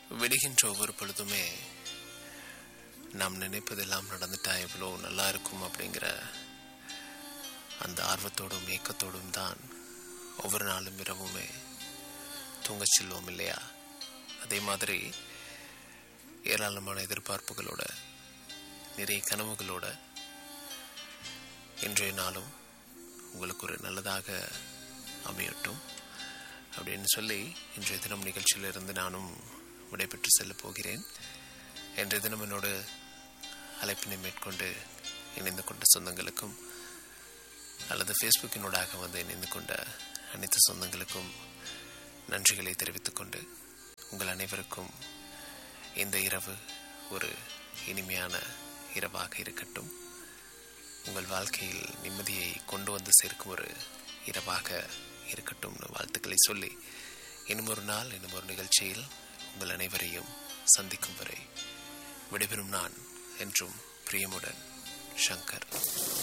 விடுகின்ற ஒவ்வொரு பொழுதுமே நாம் நினைப்பதெல்லாம் நடந்துட்டா எவ்வளோ நல்லா இருக்கும் அப்படிங்கிற அந்த ஆர்வத்தோடும் ஏக்கத்தோடும் தான் ஒவ்வொரு நாளும் இரவுமே தூங்கச் செல்வோம் இல்லையா அதே மாதிரி ஏராளமான எதிர்பார்ப்புகளோட நிறைய கனவுகளோட இன்றைய நாளும் உங்களுக்கு ஒரு நல்லதாக அமையட்டும் அப்படின்னு சொல்லி இன்றைய தினம் நிகழ்ச்சியிலிருந்து நானும் விடைபெற்று செல்லப் போகிறேன் இன்றைய தினம் என்னோடு அழைப்பினை மேற்கொண்டு இணைந்து கொண்ட சொந்தங்களுக்கும் அல்லது ஃபேஸ்புக்கினூடாக வந்து இணைந்து கொண்ட அனைத்து சொந்தங்களுக்கும் நன்றிகளை தெரிவித்துக் கொண்டு உங்கள் அனைவருக்கும் இந்த இரவு ஒரு இனிமையான இரவாக இருக்கட்டும் உங்கள் வாழ்க்கையில் நிம்மதியை கொண்டு வந்து சேர்க்கும் ஒரு இரவாக இருக்கட்டும் வாழ்த்துக்களை சொல்லி இன்னும் ஒரு நாள் இன்னும் ஒரு நிகழ்ச்சியில் உங்கள் அனைவரையும் சந்திக்கும் வரை விடைபெறும் நான் என்றும் பிரியமுடன் சங்கர்